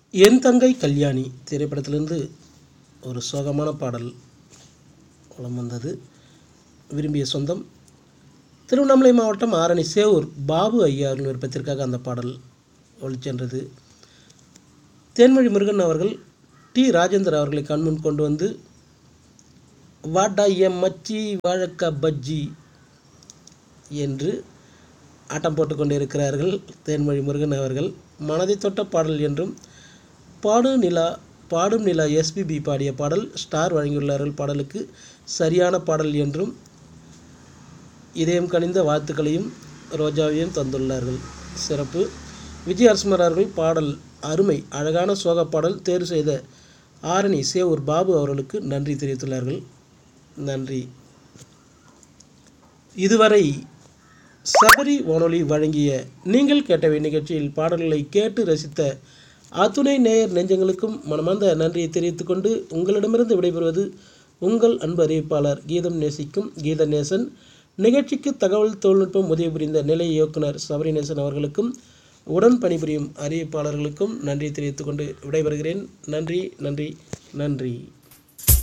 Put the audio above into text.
என் தங்கை கல்யாணி திரைப்படத்திலிருந்து ஒரு சோகமான பாடல் வலம் வந்தது விரும்பிய சொந்தம் திருவண்ணாமலை மாவட்டம் ஆரணி சேவூர் பாபு ஐயாவின் விருப்பத்திற்காக அந்த பாடல் ஒளிச்சென்றது தேன்மொழி முருகன் அவர்கள் டி ராஜேந்தர் அவர்களை கண்முன் கொண்டு வந்து வாடா எம் மச்சி வாழக்கா பஜ்ஜி என்று ஆட்டம் போட்டுக்கொண்டு இருக்கிறார்கள் தேன்மொழி முருகன் அவர்கள் மனதை தொட்ட பாடல் என்றும் பாடு நிலா பாடும் நிலா எஸ்பிபி பாடிய பாடல் ஸ்டார் வழங்கியுள்ளார்கள் பாடலுக்கு சரியான பாடல் என்றும் இதயம் கனிந்த வாழ்த்துக்களையும் ரோஜாவையும் தந்துள்ளார்கள் சிறப்பு விஜய் அரசுமர் அவர்கள் பாடல் அருமை அழகான சோக பாடல் தேர்வு செய்த ஆரணி சேவூர் பாபு அவர்களுக்கு நன்றி தெரிவித்துள்ளார்கள் நன்றி இதுவரை சபரி வானொலி வழங்கிய நீங்கள் கேட்டவை நிகழ்ச்சியில் பாடல்களை கேட்டு ரசித்த அத்துணை நேயர் நெஞ்சங்களுக்கும் மனமார்ந்த நன்றியை தெரிவித்துக் கொண்டு உங்களிடமிருந்து விடைபெறுவது உங்கள் அன்பு அறிவிப்பாளர் கீதம் நேசிக்கும் கீத நேசன் நிகழ்ச்சிக்கு தகவல் தொழில்நுட்பம் உதவி புரிந்த நிலைய இயக்குனர் சபரிநேசன் அவர்களுக்கும் உடன் பணிபுரியும் அறிவிப்பாளர்களுக்கும் நன்றி தெரிவித்துக் கொண்டு விடைபெறுகிறேன் நன்றி நன்றி நன்றி